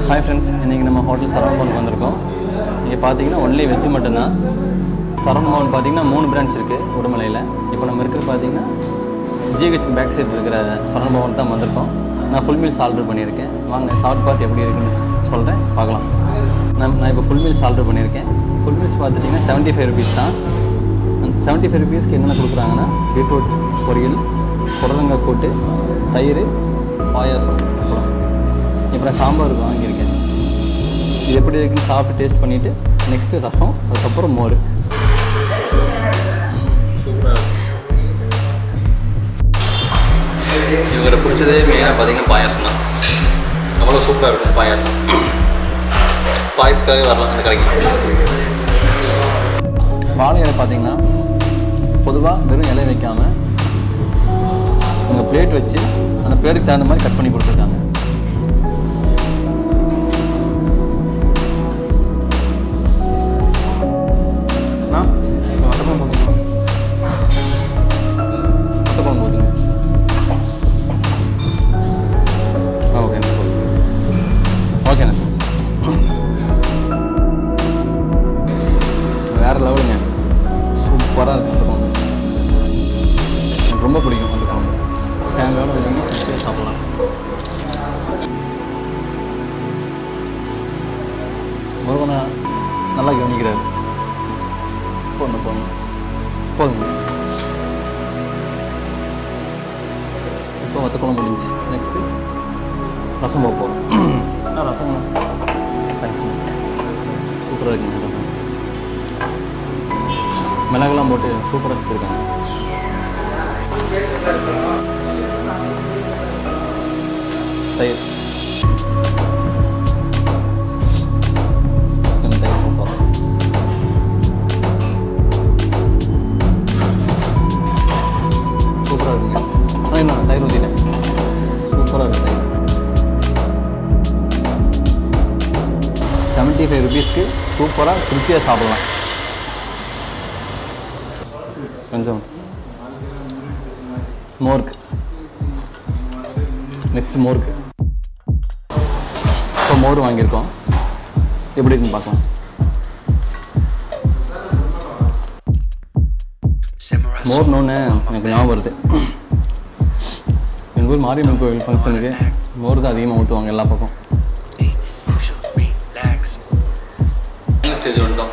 Hi friends இன்றைக்கி நம்ம hotel சரவணபவனுக்கு வந்திருக்கோம் இங்கே பார்த்தீங்கன்னா ஒன்லி வெஜ் மட்டும்தான் சரவணபவன் பார்த்தீங்கன்னா மூணு பிரான்ச் இருக்குது உடுமலையில் இப்போ நம்ம இருக்கிறது பார்த்தீங்கன்னா ஜிஹெச் பேக் சைடு இருக்கிற சரவணபவன் தான் வந்திருக்கோம் நான் ஃபுல் மீல்ஸ் ஆர்டர் பண்ணியிருக்கேன் வாங்க சாப்பிட்டு பார்த்து எப்படி இருக்குன்னு சொல்கிறேன் பார்க்கலாம் நான் நான் இப்போ ஃபுல் மீல்ஸ் ஆர்டர் பண்ணியிருக்கேன் ஃபுல் மீல்ஸ் பார்த்துட்டிங்கன்னா செவன்ட்டி ஃபைவ் ருபீஸ் தான் செவன்ட்டி ஃபைவ் ருபீஸ்க்கு என்னென்ன கொடுக்குறாங்கன்னா பீட்ரூட் பொரியல் புடலங்காய் கூட்டு தயிர் பாயாசம் அப்புறம் இப்போ நான் சாம்பார் வாங்கியிருக்கேன் இது எப்படி இருக்குன்னு சாப்பிட்டு டேஸ்ட் பண்ணிவிட்டு நெக்ஸ்ட்டு ரசம் அதுக்கப்புறம் மோர் இவங்கிட்ட பிடிச்சதே மெயினாக பார்த்தீங்கன்னா பாயாசம் தான் அவ்வளோ சூப்பராக இருக்கும் பாயாசம் பாயசத்துக்காகவே வரலாம் அந்த கடைக்கு வாழை இலை பார்த்தீங்கன்னா பொதுவாக வெறும் இலை வைக்காமல் உங்கள் பிளேட் வச்சு அந்த பிளேட்டுக்கு தகுந்த மாதிரி கட் பண்ணி கொடுத்துருக்காங்க அண்ணா, இந்த வத்தக்குழம்பு போடுங்க. வத்தக்குழம்பு போடுங்க. ஆ, ஓகேண்ணா, போடுங்க. ஓகேண்ணா வேற லெவலுங்க சூப்பராக இருக்கும் அந்த குழம்பு எனக்கு ரொம்ப பிடிக்கும் அந்த குழம்பு தேங்காயோட வச்சுங்க அப்படியே சாப்பிடலாம் முருகனை நல்லா கவனிக்கிறாரு போதும் போதும் போதுங்க இப்போ வத்த குழம்பு முடிஞ்சு நெக்ஸ்ட்டு ரசம் போக போகிறோம் ஆ ரசம் தேங்க்ஸ்ண்ணா சூப்பராக இருக்குங்க ரசம் மிளகுலாம் போட்டு சூப்பராக வச்சுருக்காங்க தயிர் கொஞ்சம் தயிர் போட்டுறோம் சூப்பராக இருக்குங்க ஆ என்ன தயிர் ஊற்றிட்டேன் சூப்பராக இருக்கு தயிர் செவன்ட்டி ஃபைவ் ருபீஸ்க்கு சூப்பராக திருப்தியாக சாப்பிடலாம் கொஞ்சம் மோர்க்கு நெக்ஸ்ட் மோர்க்கு இப்போ மோர் வாங்கியிருக்கோம் எப்படி இருக்குன்னு பார்க்கலாம் மோர்னோன்னு எனக்கு ஞாபகம் வருது எங்கள் ஊர் மாரியம்மன் கோவில் ஃபங்க்ஷனுக்கு மோர் தான் அதிகமாக ஊற்றுவாங்க எல்லா பக்கம் ஸ்டேஜ் வந்துட்டோம்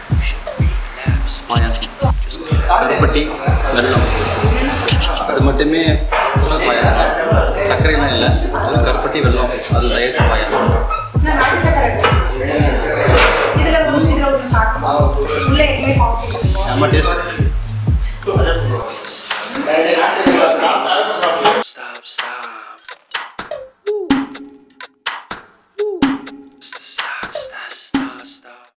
பாயாசம் கருப்பட்டி வெல்லம் அது மட்டுமே பாயாசம் சர்க்கரைலாம் இல்லை அது கருப்பட்டி வெல்லம் அது தயாரிச்ச பாயாசம் இதுல ஒரு இதுல ஒரு பாக்ஸ் உள்ள எதுவுமே பாக்ஸ் நம்ம டேஸ்ட்